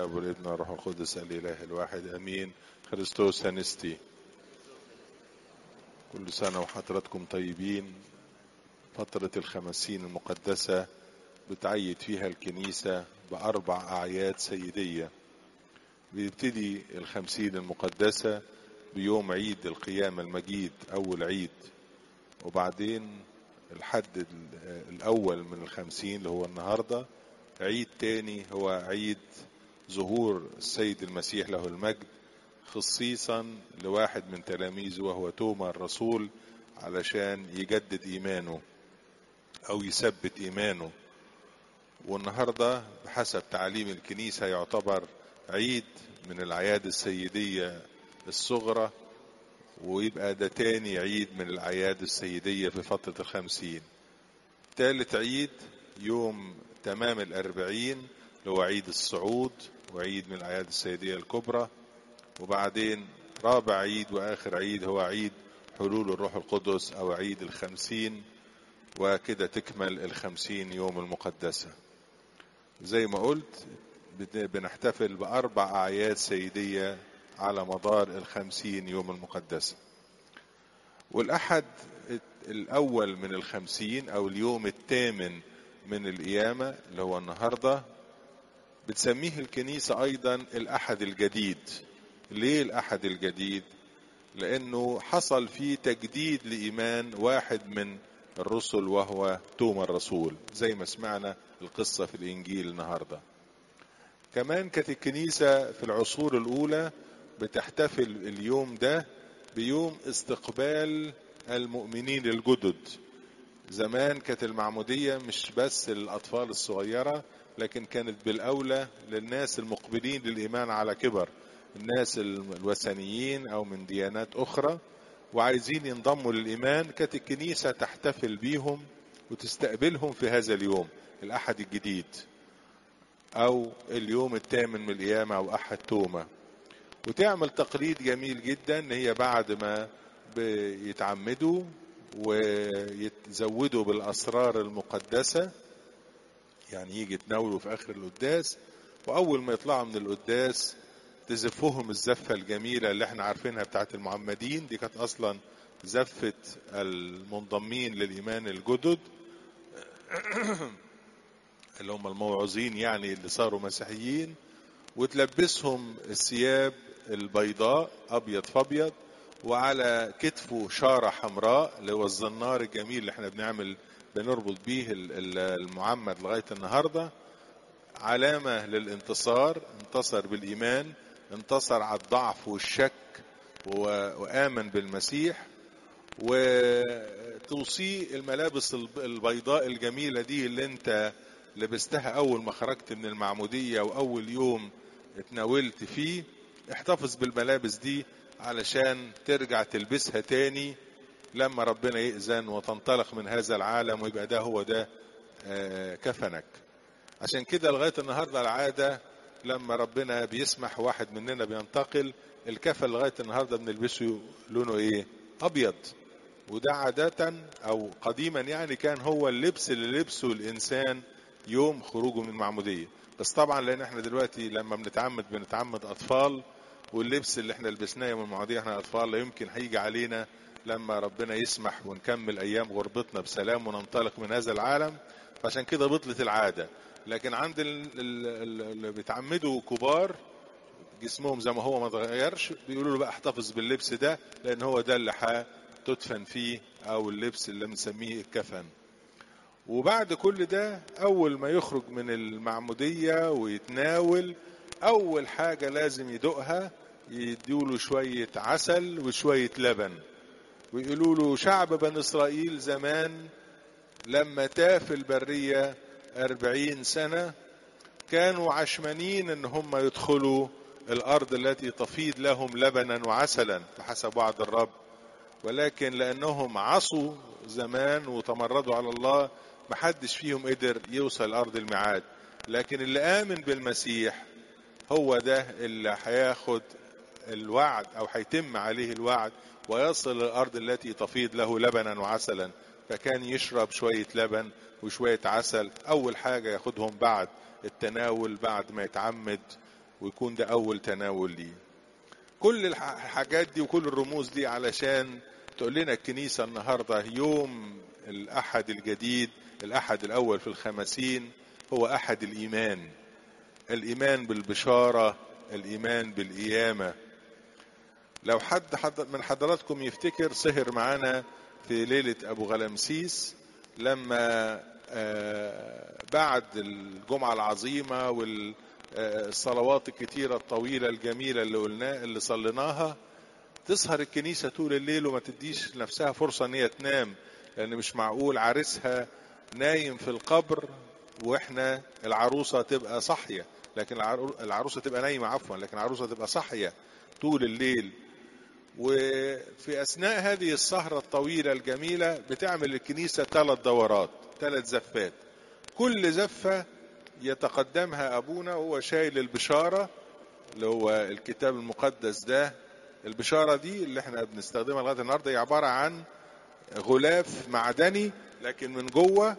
الاب والابن والروح القدس الاله الواحد امين خريستوس هنستي كل سنه وحضراتكم طيبين فتره الخمسين المقدسه بتعيد فيها الكنيسه باربع اعياد سيديه بيبتدي الخمسين المقدسه بيوم عيد القيامه المجيد اول عيد وبعدين الحد الاول من الخمسين اللي هو النهارده عيد تاني هو عيد ظهور السيد المسيح له المجد خصيصا لواحد من تلاميذه وهو توما الرسول علشان يجدد ايمانه او يثبت ايمانه والنهارده بحسب تعليم الكنيسه يعتبر عيد من الاعياد السيديه الصغرى ويبقى ده تاني عيد من الاعياد السيديه في فتره الخمسين ثالث عيد يوم تمام الأربعين اللي هو عيد الصعود وعيد من الأعياد السيدية الكبرى وبعدين رابع عيد وآخر عيد هو عيد حلول الروح القدس أو عيد الخمسين وكده تكمل الخمسين يوم المقدسة زي ما قلت بنحتفل بأربع أعياد سيدية على مدار الخمسين يوم المقدسة والأحد الأول من الخمسين أو اليوم الثامن من القيامة اللي هو النهاردة بتسميه الكنيسة أيضا الأحد الجديد ليه الأحد الجديد لأنه حصل فيه تجديد لإيمان واحد من الرسل وهو توما الرسول زي ما سمعنا القصة في الإنجيل النهاردة كمان كانت الكنيسة في العصور الأولى بتحتفل اليوم ده بيوم استقبال المؤمنين الجدد زمان كانت المعمودية مش بس للأطفال الصغيرة لكن كانت بالأولى للناس المقبلين للإيمان على كبر الناس الوثنيين أو من ديانات أخرى وعايزين ينضموا للإيمان كانت الكنيسة تحتفل بيهم وتستقبلهم في هذا اليوم الأحد الجديد أو اليوم الثامن من القيامة أو أحد توما وتعمل تقليد جميل جدا ان هي بعد ما بيتعمدوا ويتزودوا بالاسرار المقدسه يعني يجي يتناولوا في اخر القداس واول ما يطلعوا من القداس تزفهم الزفه الجميله اللي احنا عارفينها بتاعت المعمدين دي كانت اصلا زفه المنضمين للايمان الجدد اللي هم الموعظين يعني اللي صاروا مسيحيين وتلبسهم الثياب البيضاء ابيض فابيض وعلى كتفه شاره حمراء اللي هو الزنار الجميل اللي احنا بنعمل بنربط بيه المعمد لغايه النهارده علامه للانتصار انتصر بالايمان انتصر على الضعف والشك وامن بالمسيح وتوصيه الملابس البيضاء الجميله دي اللي انت لبستها اول ما خرجت من المعموديه واول يوم اتناولت فيه احتفظ بالملابس دي علشان ترجع تلبسها تاني لما ربنا يأذن وتنطلق من هذا العالم ويبقى ده هو ده كفنك عشان كده لغاية النهاردة العادة لما ربنا بيسمح واحد مننا بينتقل الكفن لغاية النهاردة بنلبسه لونه ايه ابيض وده عادة او قديما يعني كان هو اللبس اللي لبسه الانسان يوم خروجه من المعمودية بس طبعا لان احنا دلوقتي لما بنتعمد بنتعمد اطفال واللبس اللي احنا لبسناه يوم المعمودية احنا اطفال لا يمكن هيجي علينا لما ربنا يسمح ونكمل ايام غربتنا بسلام وننطلق من هذا العالم فعشان كده بطلت العادة لكن عند اللي بيتعمدوا كبار جسمهم زي ما هو ما اتغيرش بيقولوا له بقى احتفظ باللبس ده لان هو ده اللي هتدفن فيه او اللبس اللي بنسميه الكفن وبعد كل ده اول ما يخرج من المعمودية ويتناول اول حاجة لازم يدوقها يديوله شوية عسل وشوية لبن ويقولوا له شعب بني اسرائيل زمان لما تاه في البرية أربعين سنة كانوا عشمانين ان هم يدخلوا الارض التي تفيض لهم لبنا وعسلا بحسب وعد الرب ولكن لانهم عصوا زمان وتمردوا على الله محدش فيهم قدر يوصل ارض الميعاد لكن اللي امن بالمسيح هو ده اللي هياخد الوعد او هيتم عليه الوعد ويصل الارض التي تفيض له لبنا وعسلا فكان يشرب شوية لبن وشوية عسل اول حاجة ياخدهم بعد التناول بعد ما يتعمد ويكون ده أول تناول ليه كل الحاجات دي وكل الرموز دي علشان تقول لنا الكنيسة النهاردة يوم الأحد الجديد الأحد الأول في الخمسين هو أحد الإيمان الإيمان بالبشارة الإيمان بالقيامة لو حد, حد من حضراتكم يفتكر سهر معانا في ليلة أبو غلمسيس لما بعد الجمعة العظيمة والصلوات الكتيرة الطويلة الجميلة اللي قلناها اللي صليناها تسهر الكنيسة طول الليل وما تديش نفسها فرصة ان هي تنام لان مش معقول عريسها نايم في القبر واحنا العروسة تبقى صاحية لكن العروسة تبقى نايمة عفوا لكن العروسة تبقى صاحية طول الليل وفي أثناء هذه السهرة الطويلة الجميلة بتعمل الكنيسة ثلاث دورات ثلاث زفات كل زفة يتقدمها أبونا وهو شايل البشارة اللي هو الكتاب المقدس ده البشارة دي اللي احنا بنستخدمها لغاية النهاردة هي عبارة عن غلاف معدني لكن من جوه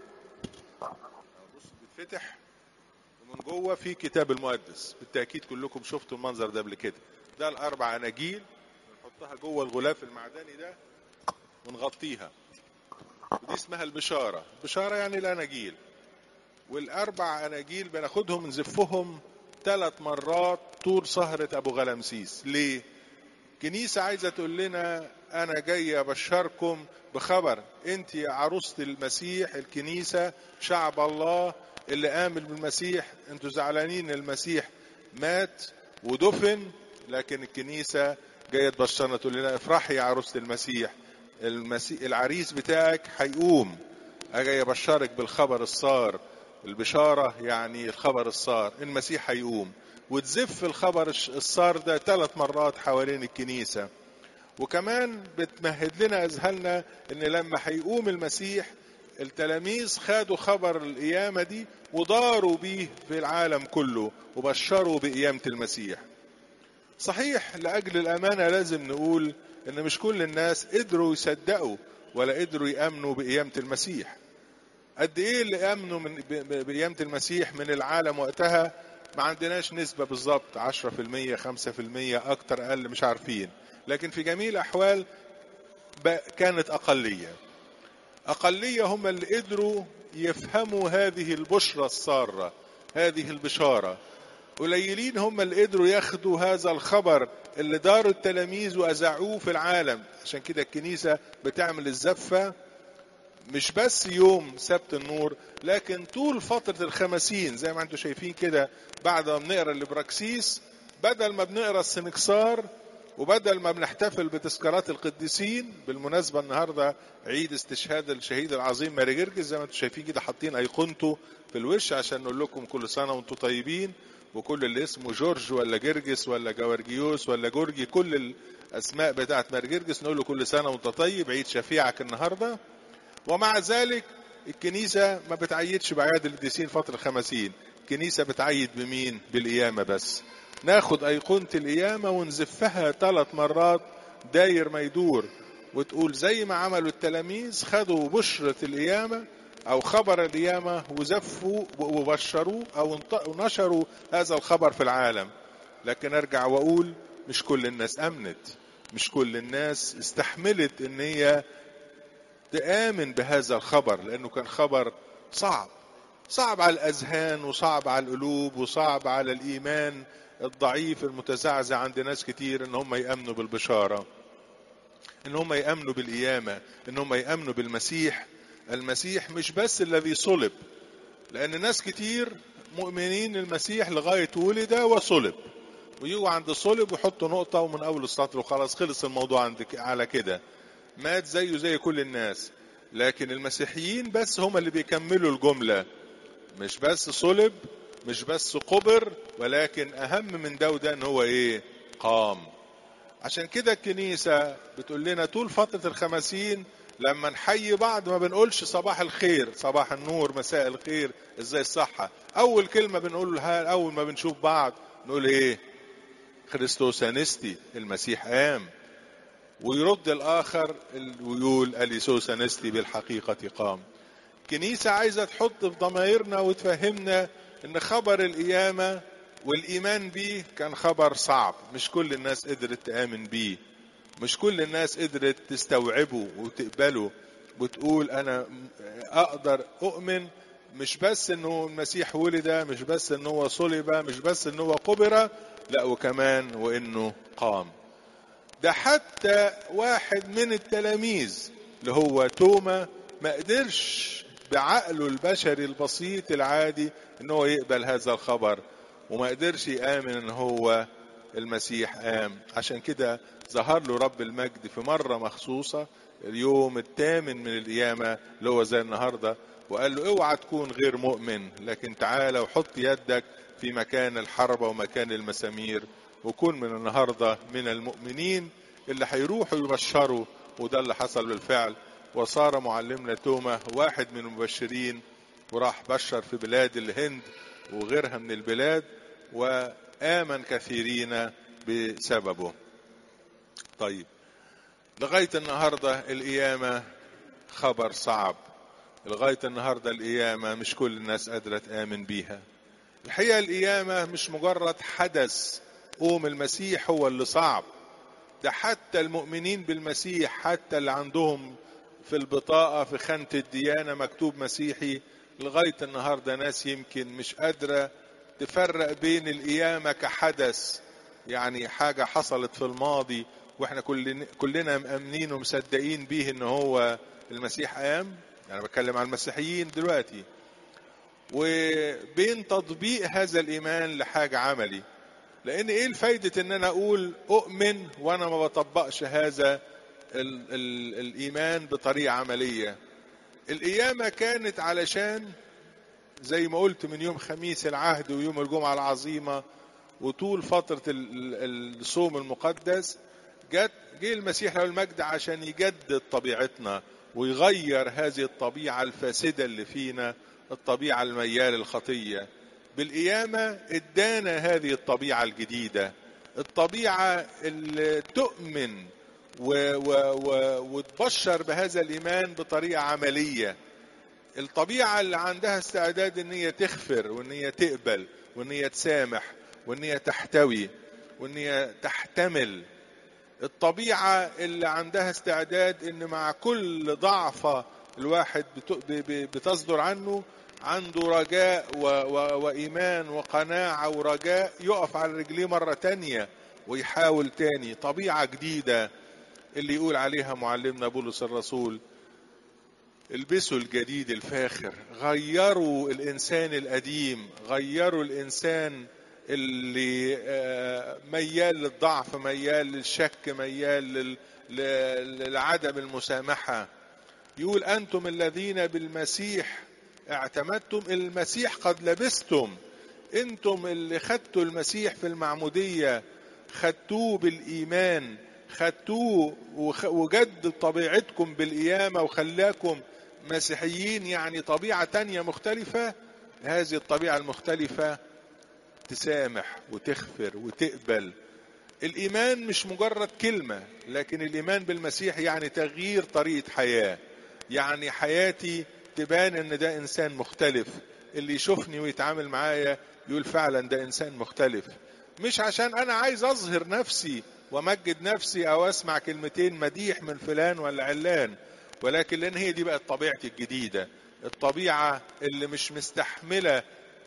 بص بيتفتح ومن جوه في كتاب المقدس بالتأكيد كلكم شفتوا المنظر ده قبل كده ده الأربع أناجيل نحطها جوه الغلاف المعدني ده ونغطيها ودي اسمها البشارة البشارة يعني الأناجيل والأربع أناجيل بناخدهم نزفهم ثلاث مرات طول سهرة أبو غلمسيس ليه؟ كنيسة عايزة تقول لنا أنا جاي أبشركم بخبر أنت يا عروسة المسيح الكنيسة شعب الله اللي آمن بالمسيح أنتوا زعلانين المسيح مات ودفن لكن الكنيسة جاية تبشرنا تقول لنا افرحي يا عروسة المسيح المسيح العريس بتاعك هيقوم جاي أبشرك بالخبر الصار البشارة يعني الخبر الصار المسيح هيقوم وتزف الخبر الصار ده ثلاث مرات حوالين الكنيسة وكمان بتمهد لنا أذهلنا إن لما هيقوم المسيح التلاميذ خدوا خبر القيامة دي وداروا بيه في العالم كله وبشروا بقيامة المسيح صحيح لأجل الأمانة لازم نقول إن مش كل الناس قدروا يصدقوا ولا قدروا يأمنوا بقيامة المسيح قد إيه اللي آمنوا من بقيامة المسيح من العالم وقتها ما عندناش نسبة بالظبط 10% 5% أكتر أقل مش عارفين لكن في جميع الأحوال كانت أقلية أقلية هم اللي قدروا يفهموا هذه البشرى السارة هذه البشارة قليلين هم اللي قدروا ياخدوا هذا الخبر اللي داروا التلاميذ وأذاعوه في العالم عشان كده الكنيسة بتعمل الزفة مش بس يوم سبت النور لكن طول فترة الخمسين زي ما انتم شايفين كده بعد ما بنقرا الابراكسيس بدل ما بنقرا السنكسار وبدل ما بنحتفل بتذكارات القديسين بالمناسبة النهاردة عيد استشهاد الشهيد العظيم ماري جرجس زي ما انتم شايفين كده حاطين ايقونته في الوش عشان نقول لكم كل سنة وانتم طيبين وكل اللي اسمه جورج ولا جرجس ولا جوارجيوس ولا جورجي كل الاسماء بتاعت ماري جرجس نقول له كل سنة وانت طيب عيد شفيعك النهارده ومع ذلك الكنيسة ما بتعيدش بأعياد القديسين فترة خمسين الكنيسة بتعيد بمين بالقيامة بس ناخد أيقونة القيامة ونزفها ثلاث مرات داير ما يدور وتقول زي ما عملوا التلاميذ خدوا بشرة القيامة أو خبر القيامة وزفوا وبشروا أو نشروا هذا الخبر في العالم لكن أرجع وأقول مش كل الناس أمنت مش كل الناس استحملت إن هي تآمن بهذا الخبر لأنه كان خبر صعب صعب على الأذهان وصعب على القلوب وصعب على الإيمان الضعيف المتزعزع عند ناس كتير إن هم يأمنوا بالبشارة إن هم يأمنوا بالقيامة إن هم يأمنوا بالمسيح المسيح مش بس الذي صلب لأن ناس كتير مؤمنين المسيح لغاية ولد وصلب ويجوا عند صلب ويحطوا نقطة ومن أول السطر وخلاص خلص الموضوع عند على كده مات زيه زي كل الناس لكن المسيحيين بس هم اللي بيكملوا الجملة مش بس صلب مش بس قبر ولكن أهم من ده وده إن هو إيه قام عشان كده الكنيسة بتقول لنا طول فترة الخمسين لما نحيي بعض ما بنقولش صباح الخير صباح النور مساء الخير ازاي الصحة أول كلمة بنقولها أول ما بنشوف بعض نقول إيه خريستوس أنستي المسيح قام ويرد الآخر ويقول أليسوس أنستي بالحقيقة قام كنيسة عايزة تحط في ضمائرنا وتفهمنا ان خبر القيامة والإيمان بيه كان خبر صعب مش كل الناس قدرت تآمن بيه مش كل الناس قدرت تستوعبه وتقبله وتقول أنا أقدر أؤمن مش بس انه المسيح ولد مش بس انه هو صلب مش بس انه هو قبر لا وكمان وانه قام ده حتى واحد من التلاميذ اللي هو توما ما قدرش بعقله البشري البسيط العادي ان هو يقبل هذا الخبر وما قدرش يآمن ان هو المسيح قام عشان كده ظهر له رب المجد في مرة مخصوصة اليوم الثامن من القيامة اللي هو زي النهاردة وقال له اوعى تكون غير مؤمن لكن تعالى وحط يدك في مكان الحربة ومكان المسامير وكون من النهاردة من المؤمنين اللي هيروحوا يبشروا وده اللي حصل بالفعل وصار معلمنا توما واحد من المبشرين وراح بشر في بلاد الهند وغيرها من البلاد وآمن كثيرين بسببه طيب لغاية النهاردة القيامة خبر صعب لغاية النهاردة القيامة مش كل الناس قادرة تآمن بيها الحقيقة القيامة مش مجرد حدث قوم المسيح هو اللي صعب ده حتى المؤمنين بالمسيح حتى اللي عندهم في البطاقة في خانة الديانة مكتوب مسيحي لغاية النهاردة ناس يمكن مش قادرة تفرق بين القيامة كحدث يعني حاجة حصلت في الماضي واحنا كلنا كلنا مأمنين ومصدقين بيه ان هو المسيح قام يعني بتكلم عن المسيحيين دلوقتي وبين تطبيق هذا الايمان لحاجة عملي لان ايه الفايدة ان انا اقول اؤمن وانا ما بطبقش هذا ال ال الايمان بطريقة عملية القيامة كانت علشان زي ما قلت من يوم خميس العهد ويوم الجمعة العظيمة وطول فترة الصوم المقدس جت جه المسيح له المجد عشان يجدد طبيعتنا ويغير هذه الطبيعة الفاسدة اللي فينا الطبيعة الميال الخطية بالقيامة ادانا هذه الطبيعة الجديدة الطبيعة اللي تؤمن و و و وتبشر بهذا الإيمان بطريقة عملية الطبيعة اللي عندها استعداد ان هي تغفر وان هي تقبل وان هي تسامح وان هي تحتوي وان هي تحتمل الطبيعة اللي عندها استعداد ان مع كل ضعفة الواحد بتصدر عنه عنده رجاء و و وإيمان وقناعة ورجاء يقف على رجليه مرة تانية ويحاول تاني طبيعة جديدة اللي يقول عليها معلمنا بولس الرسول البسوا الجديد الفاخر غيروا الإنسان القديم غيروا الإنسان اللي ميال للضعف ميال للشك ميال لعدم المسامحة يقول أنتم الذين بالمسيح اعتمدتم المسيح قد لبستم انتم اللي خدتوا المسيح في المعمودية خدتوه بالإيمان خدتوه وجدد طبيعتكم بالقيامة وخلاكم مسيحيين يعني طبيعة تانية مختلفة هذه الطبيعة المختلفة تسامح وتغفر وتقبل الإيمان مش مجرد كلمة لكن الإيمان بالمسيح يعني تغيير طريقة حياة يعني حياتي تبان ان ده انسان مختلف اللي يشوفني ويتعامل معايا يقول فعلا ده انسان مختلف مش عشان انا عايز اظهر نفسي وامجد نفسي او اسمع كلمتين مديح من فلان ولا علان ولكن لان هي دي بقت طبيعتي الجديده الطبيعه اللي مش مستحمله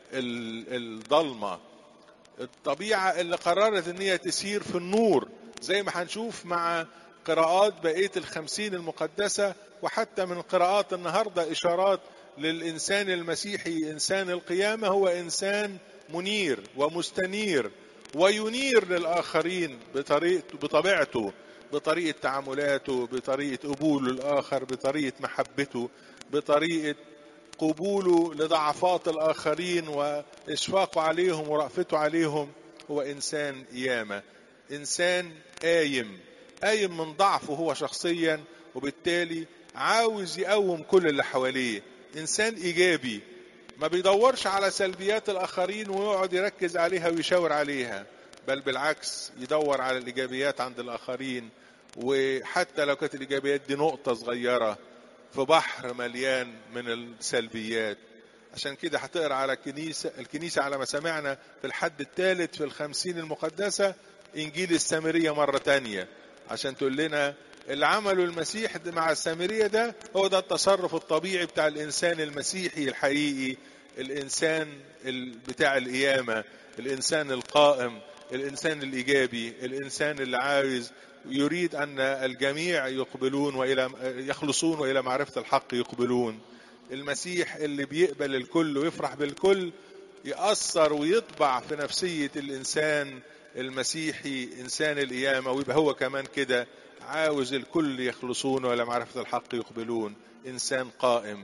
الضلمه الطبيعه اللي قررت ان هي تسير في النور زي ما هنشوف مع قراءات بقيه الخمسين المقدسه وحتى من قراءات النهارده اشارات للانسان المسيحي انسان القيامه هو انسان منير ومستنير وينير للاخرين بطريقته بطبيعته بطريقه تعاملاته بطريقه قبوله الاخر بطريقه محبته بطريقه قبوله لضعفات الاخرين واشفاقه عليهم ورأفته عليهم هو انسان قيامه انسان قايم قايم من ضعفه هو شخصيا وبالتالي عاوز يقوم كل اللي حواليه انسان ايجابي ما بيدورش على سلبيات الاخرين ويقعد يركز عليها ويشاور عليها بل بالعكس يدور على الايجابيات عند الاخرين وحتى لو كانت الايجابيات دي نقطه صغيره في بحر مليان من السلبيات عشان كده هتقرا على الكنيسة الكنيسة على ما سمعنا في الحد الثالث في الخمسين المقدسة إنجيل السامرية مرة تانية عشان تقول لنا اللي عمله المسيح ده مع السامرية ده هو ده التصرف الطبيعي بتاع الإنسان المسيحي الحقيقي الإنسان بتاع القيامة الإنسان القائم الإنسان الإيجابي الإنسان اللي عايز يريد أن الجميع يقبلون وإلى يخلصون وإلى معرفة الحق يقبلون المسيح اللي بيقبل الكل ويفرح بالكل يأثر ويطبع في نفسية الإنسان المسيحي إنسان القيامة ويبقى هو كمان كده عاوز الكل يخلصون وإلى معرفة الحق يقبلون إنسان قائم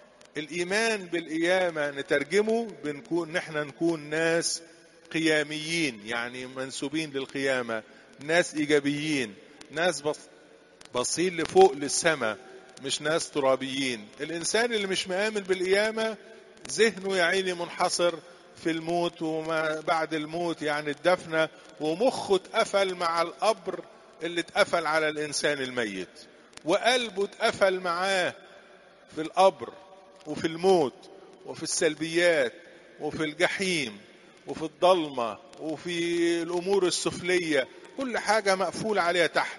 الإيمان بالقيامة نترجمه بنكون نحن نكون ناس قياميين يعني منسوبين للقيامة ناس إيجابيين ناس بص باصين لفوق للسماء مش ناس ترابيين الإنسان اللي مش مآمن بالقيامة ذهنه يا عيني منحصر في الموت وما بعد الموت يعني الدفنة ومخه اتقفل مع القبر اللي اتقفل على الإنسان الميت وقلبه اتقفل معاه في القبر وفي الموت وفي السلبيات وفي الجحيم وفي الضلمة وفي الأمور السفلية كل حاجة مقفول عليها تحت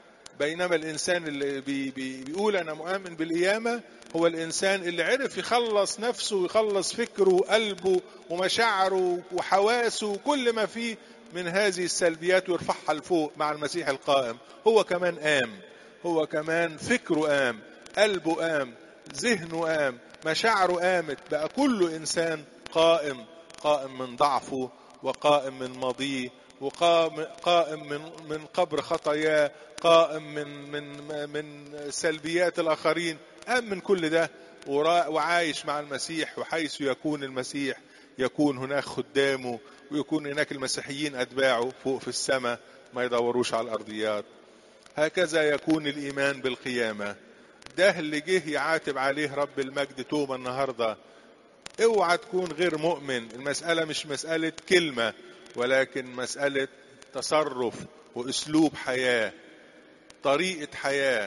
بينما الإنسان اللي بي بي بيقول أنا مؤمن بالقيامة هو الإنسان اللي عرف يخلص نفسه ويخلص فكره وقلبه ومشاعره وحواسه وكل ما فيه من هذه السلبيات ويرفعها لفوق مع المسيح القائم هو كمان قام هو كمان فكره قام قلبه قام ذهنه قام مشاعره قامت بقى كله إنسان قائم قائم من ضعفه وقائم من ماضيه وقائم قائم من من قبر خطاياه قائم من من من سلبيات الاخرين قام من كل ده وعايش مع المسيح وحيث يكون المسيح يكون هناك خدامه ويكون هناك المسيحيين اتباعه فوق في السماء ما يدوروش على الارضيات هكذا يكون الايمان بالقيامه ده اللي جه يعاتب عليه رب المجد توما النهارده اوعى تكون غير مؤمن المسألة مش مسألة كلمة ولكن مسألة تصرف واسلوب حياة طريقة حياة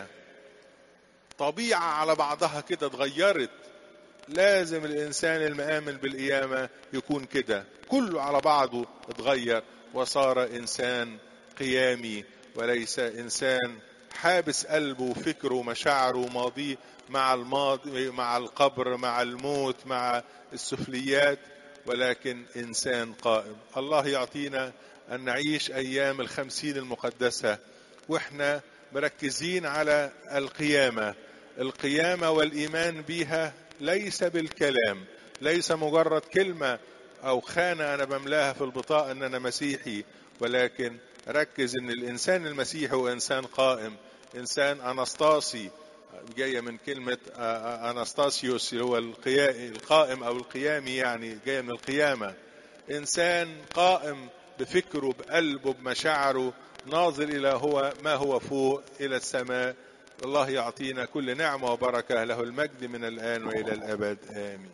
طبيعة على بعضها كده اتغيرت لازم الانسان المآمن بالقيامة يكون كده كله على بعضه اتغير وصار انسان قيامي وليس انسان حابس قلبه وفكره ومشاعره وماضيه مع الماضي مع القبر مع الموت مع السفليات ولكن إنسان قائم الله يعطينا أن نعيش أيام الخمسين المقدسة وإحنا مركزين على القيامة القيامة والإيمان بها ليس بالكلام ليس مجرد كلمة أو خانة أنا بملاها في البطاقة أن أنا مسيحي ولكن ركز أن الإنسان المسيحي هو إنسان قائم إنسان أنستاسي جاية من كلمة أنستاسيوس اللي هو القائم أو القيامي يعني جاية من القيامة إنسان قائم بفكره بقلبه بمشاعره ناظر إلى هو ما هو فوق إلى السماء الله يعطينا كل نعمة وبركة له المجد من الآن وإلى الأبد آمين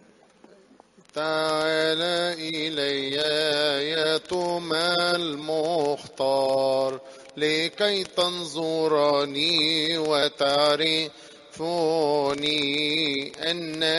تعال إلي يا توما المختار لكي تنظرني وتعرفني أن